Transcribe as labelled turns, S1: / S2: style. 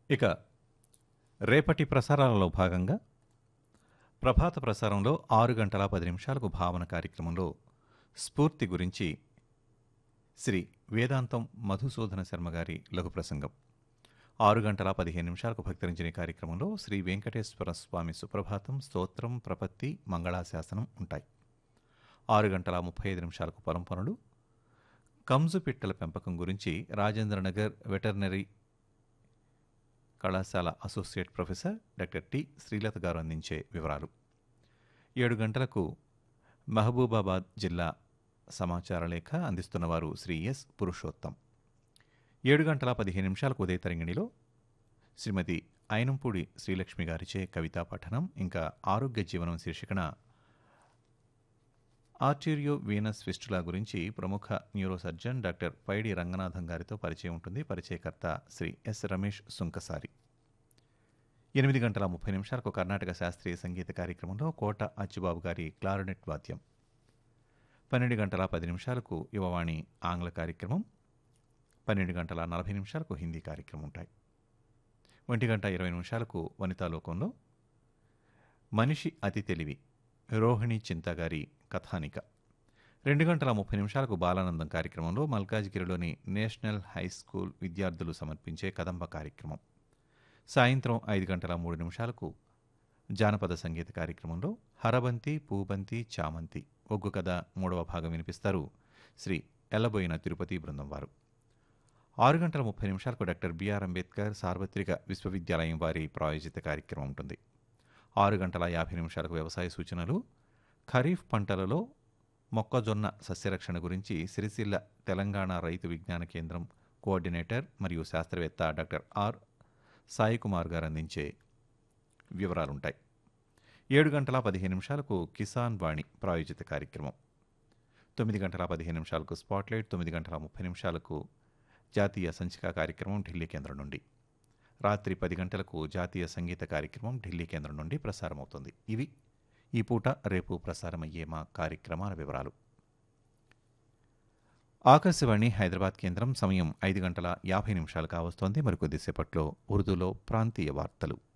S1: ఇక రేపటి ప్రసారాలలో భాగంగా ప్రభాత ప్రసారంలో ఆరు గంటల పది నిమిషాలకు భావన కార్యక్రమంలో స్ఫూర్తి గురించి శ్రీ వేదాంతం మధుసూదన శర్మ గారి లఘు ప్రసంగం ఆరు గంటల పదిహేను నిమిషాలకు భక్తరించని కార్యక్రమంలో శ్రీ వెంకటేశ్వర స్వామి సుప్రభాతం స్తోత్రం ప్రపత్తి మంగళాశాసనం ఉంటాయి ఆరు గంటల ముప్పై ఐదు నిమిషాలకు పొలం పనులు కంజు పిట్టల పెంపకం గురించి రాజేంద్రనగర్ వెటర్నరీ కళాశాల associate professor doctor T Srilatha garu అందించే వివరాలు ఏడు గంటలకు మహబూబాబాద్ జిల్లా సమాచార లేఖ అందిస్తున్నవారు శ్రీ ఎస్ పురుషోత్తం ఏడు గంటల పదిహేను నిమిషాలకు ఉదయ తరంగిణిలో శ్రీమతి అయినంపూడి శ్రీలక్ష్మి గారిచే కవితా పఠనం ఇంకా ఆరోగ్య జీవనం శీర్షికన ఆర్టీరియో వీనస్ ఫిస్టులా గురించి ప్రముఖ న్యూరోసర్జన్ డాక్టర్ పైడి రంగనాథం గారితో పరిచయం ఉంటుంది పరిచయకర్త శ్రీ ఎస్ రమేష్ సుంకసారి ఎనిమిది గంటల ముప్పై నిమిషాలకు కర్ణాటక శాస్త్రీయ సంగీత కార్యక్రమంలో కోట అచ్చుబాబు గారి క్లారినెట్ వాద్యం పన్నెండు గంటల పది నిమిషాలకు యువవాణి ఆంగ్ల కార్యక్రమం పన్నెండు గంటల నలభై నిమిషాలకు హిందీ కార్యక్రమం ఉంటాయి ఒంటి గంట ఇరవై నిమిషాలకు వనితాలోకంలో మనిషి అతి తెలివి రోహిణి చింత గారి కథానిక రెండు గంటల ముప్పై నిమిషాలకు బాలానందం కార్యక్రమంలో మల్కాజ్గిరిలోని నేషనల్ హై స్కూల్ విద్యార్థులు సమర్పించే కదంబ కార్యక్రమం సాయంత్రం ఐదు గంటల మూడు నిమిషాలకు జానపద సంగీత కార్యక్రమంలో హరబంతి పూబంతి చామంతి ఒగ్గు కథ మూడవ భాగం వినిపిస్తారు శ్రీ ఎల్లబోయిన తిరుపతి బృందం వారు ఆరు గంటల ముప్పై నిమిషాలకు డాక్టర్ బిఆర్ అంబేద్కర్ సార్వత్రిక విశ్వవిద్యాలయం వారి ప్రాయోజిత కార్యక్రమం ఉంటుంది ఆరు గంటల యాభై నిమిషాలకు వ్యవసాయ సూచనలు ఖరీఫ్ పంటలలో మొక్కజొన్న సస్యరక్షణ గురించి సిరిసిల్ల తెలంగాణ రైతు విజ్ఞాన కేంద్రం కోఆర్డినేటర్ మరియు శాస్త్రవేత్త డాక్టర్ ఆర్ సాయి కుమార్ గారు అందించే వివరాలుంటాయి ఏడు గంటల పదిహేను నిమిషాలకు కిసాన్ వాణి ప్రాయోజిత కార్యక్రమం తొమ్మిది గంటల పదిహేను నిమిషాలకు స్పాట్లైట్ తొమ్మిది గంటల ముప్పై నిమిషాలకు జాతీయ సంచిక కార్యక్రమం ఢిల్లీ కేంద్రం నుండి రాత్రి పది గంటలకు జాతీయ సంగీత కార్యక్రమం ఢిల్లీ కేంద్రం నుండి ప్రసారమవుతుంది ఇవి ఈ పూట రేపు ప్రసారమయ్యే మా కార్యక్రమాల వివరాలు ఆకాశవాణి హైదరాబాద్ కేంద్రం సమయం ఐదు గంటల యాభై నిమిషాలు కావస్తోంది మరికొద్దిసేపట్లో ఉర్దూలో ప్రాంతీయ వార్తలు